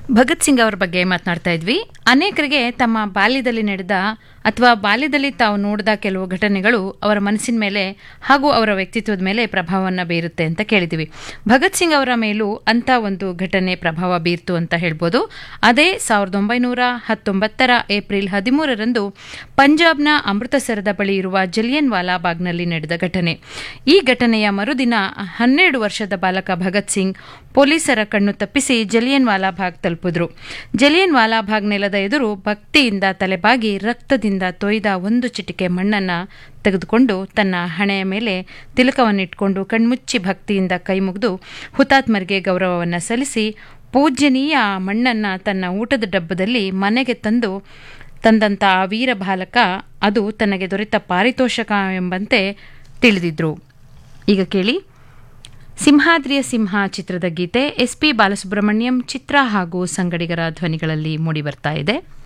ಭಗತ್ ಸಿಂಗ್ ಅವರ ಬಗ್ಗೆ ಮಾತನಾಡ್ತಾ ಇದ್ವಿ ಅನೇಕರಿಗೆ ತಮ್ಮ ಬಾಲ್ಯದಲ್ಲಿ ನಡೆದ ಅಥವಾ ಬಾಲ್ಯದಲ್ಲಿ ತಾವು ನೋಡಿದ ಕೆಲವು ಘಟನೆಗಳು ಅವರ ಮನಸ್ಸಿನ ಮೇಲೆ ಹಾಗೂ ಅವರ ವ್ಯಕ್ತಿತ್ವದ ಮೇಲೆ ಪ್ರಭಾವವನ್ನು ಬೀರುತ್ತೆ ಅಂತ ಕೇಳಿದ್ದೀವಿ ಭಗತ್ ಸಿಂಗ್ ಅವರ ಮೇಲೂ ಅಂಥ ಒಂದು ಘಟನೆ ಪ್ರಭಾವ ಬೀರ್ತು ಅಂತ ಹೇಳ್ಬೋದು ಅದೇ ಸಾವಿರದ ಒಂಬೈನೂರ ಹತ್ತೊಂಬತ್ತರ ಏಪ್ರಿಲ್ ಹದಿಮೂರರಂದು ಪಂಜಾಬ್ನ ಅಮೃತಸರದ ಬಳಿ ಇರುವ ಜಲಿಯನ್ ವಾಲಾ ಬಾಗ್ನಲ್ಲಿ ನಡೆದ ಘಟನೆ ಈ ಘಟನೆಯ ಮರುದಿನ ಹನ್ನೆರಡು ವರ್ಷದ ಬಾಲಕ ಭಗತ್ ಸಿಂಗ್ ಪೊಲೀಸರ ಕಣ್ಣು ತಪ್ಪಿಸಿ ಜಲಿಯನ್ ವಾಲಾ ಬಾಗ್ ತಲುಪಿದ್ರು ಜಲಿಯನ್ ವಾಲಾ ಬಾಗ್ ನೆಲದ ಎದುರು ಭಕ್ತಿಯಿಂದ ತಲೆಬಾಗಿ ರಕ್ತದಿಂದ ತೊಯ್ದ ಒಂದು ಚಿಟಿಕೆ ಮಣ್ಣನ್ನ ತೆಗೆದುಕೊಂಡು ತನ್ನ ಹಣೆಯ ಮೇಲೆ ತಿಲಕವನ್ನಿಟ್ಕೊಂಡು ಕಣ್ಮುಚ್ಚಿ ಭಕ್ತಿಯಿಂದ ಕೈಮುಗಿದು ಹುತಾತ್ಮರಿಗೆ ಗೌರವವನ್ನು ಸಲ್ಲಿಸಿ ಪೂಜ್ಯನೀಯ ಆ ಮಣ್ಣನ್ನು ತನ್ನ ಊಟದ ಡಬ್ಬದಲ್ಲಿ ಮನೆಗೆ ತಂದು ತಂದಂಥ ಆ ವೀರ ಬಾಲಕ ಅದು ತನಗೆ ದೊರೆತ ಪಾರಿತೋಷಕ ಎಂಬಂತೆ ತಿಳಿದಿದ್ರು ಈಗ ಕೇಳಿ ಸಿಂಹಾದ್ರಿಯ ಸಿಂಹ ಚಿತ್ರದ ಗೀತೆ ಎಸ್ ಪಿ ಬಾಲಸುಬ್ರಹ್ಮಣ್ಯಂ ಚಿತ್ರ ಹಾಗೂ ಸಂಗಡಿಗರ ಧ್ವನಿಗಳಲ್ಲಿ ಮೂಡಿಬರ್ತಾ ಇದೆ